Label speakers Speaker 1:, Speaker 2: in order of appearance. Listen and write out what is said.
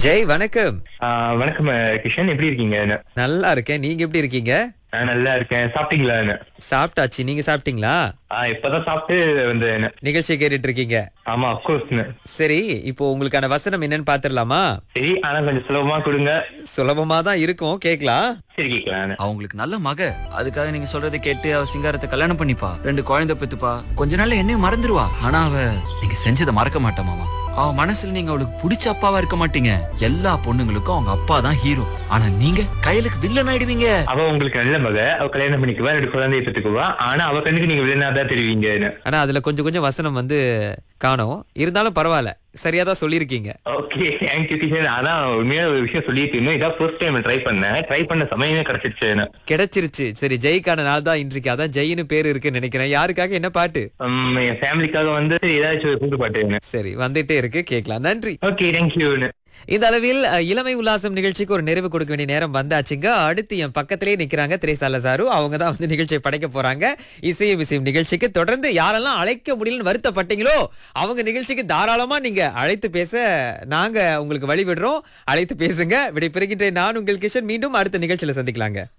Speaker 1: ஜெய் வணக்கம்
Speaker 2: ஆ, வணக்கம் அஹ், கிஷன் எப்படி இருக்கீங்க
Speaker 1: நல்லா இருக்கேன் நீங்க எப்படி இருக்கீங்க
Speaker 2: நான் நல்லா இருக்கேன் சாப்பிட்டீங்களா
Speaker 1: சாப்பிட்டாச்சு நீங்க சாப்பிட்டீங்களா
Speaker 2: இப்பதான் சாப்பிட்டு வந்தேன்
Speaker 1: நிகழ்ச்சி கேட்டுட்டு இருக்கீங்க
Speaker 2: ஆமா அப்கோர்ஸ்
Speaker 1: சரி இப்போ உங்களுக்கான வசனம் என்னன்னு பாத்துடலாமா
Speaker 2: சரி ஆனா கொஞ்சம் சுலபமா கொடுங்க
Speaker 1: சுலபமா தான் இருக்கும் கேக்கலாம்
Speaker 2: சரி கேட்கலாம்
Speaker 3: அவங்களுக்கு நல்ல மக அதுக்காக நீங்க சொல்றதை கேட்டு அவ சிங்காரத்தை கல்யாணம் பண்ணிப்பா ரெண்டு குழந்தை பெத்துப்பா கொஞ்ச நாள்ல என்னையும் மறந்துடுவா ஆனா அவ நீங்க செஞ்சதை மறக்க மாட்டா மாமா அவ மனசுல நீங்க அவளுக்கு பிடிச்ச அப்பாவா இருக்க மாட்டீங்க எல்லா பொண்ணுங்களுக்கும் அவங்க அப்பா தான் ஹீரோ ஆனா நீங்க கையலுக்கு வில்லன் ஆயிடுவீங்க
Speaker 2: அவ உங்களுக்கு நல்ல மக அவ கல்யாணம் பண்ணிக்குவா ரெண்டு குழந்தைய பெற்றுக்குவா ஆனா அவ கண்ணுக்கு நீங்க வில்லனாதான் தெரிவிங்க
Speaker 1: ஆனா அதுல கொஞ்சம் கொஞ்சம் வசனம் வந்து காணோம் இருந்தாலும் பரவாயில்ல சரியா தான் சொல்லியிருக்கீங்க
Speaker 2: ஓகே தேங்க்யூ கிஷன் அதான் உண்மையா ஒரு விஷயம் சொல்லிட்டு இருந்தோம் இதான் ஃபர்ஸ்ட் டைம் ட்ரை பண்ணேன் ட்ரை பண்ண சமயமே கிடைச்சிருச்சு எனக்கு.
Speaker 1: கிடைச்சிருச்சு சரி ஜெய்க்கான நாள் தான் இன்றைக்கு அதான் ஜெயின்னு பேரு இருக்குன்னு நினைக்கிறேன் யாருக்காக என்ன பாட்டு
Speaker 2: உம், என் ஃபேமிலிக்காக வந்து ஏதாச்சும் ஒரு கூட்டு பாட்டு
Speaker 1: சரி வந்துட்டே இருக்கு கேக்கலாம் நன்றி
Speaker 2: ஓகே தேங்க்யூ
Speaker 1: இந்த அளவில் அஹ், இளமை உல்லாசம் நிகழ்ச்சிக்கு ஒரு நிறைவு கொடுக்க வேண்டிய நேரம் வந்தாச்சுங்க அடுத்து என் பக்கத்திலேயே நிக்கிறாங்க திரேசால சாரு அவங்க தான் வந்து நிகழ்ச்சியை படைக்க போறாங்க இசையும் இசையும் நிகழ்ச்சிக்கு தொடர்ந்து யாரெல்லாம் அழைக்க முடியலன்னு வருத்தப்பட்டீங்களோ அவங்க நிகழ்ச்சிக்கு தாராளமா நீங்க அழைத்து பேச நாங்க உங்களுக்கு வழி விடுறோம் அழைத்து பேசுங்க விடை பெறுகின்றேன் நான் உங்கள் கிஷன் மீண்டும் அடுத்த நிகழ்ச்சியில சந்திக்கலாங்க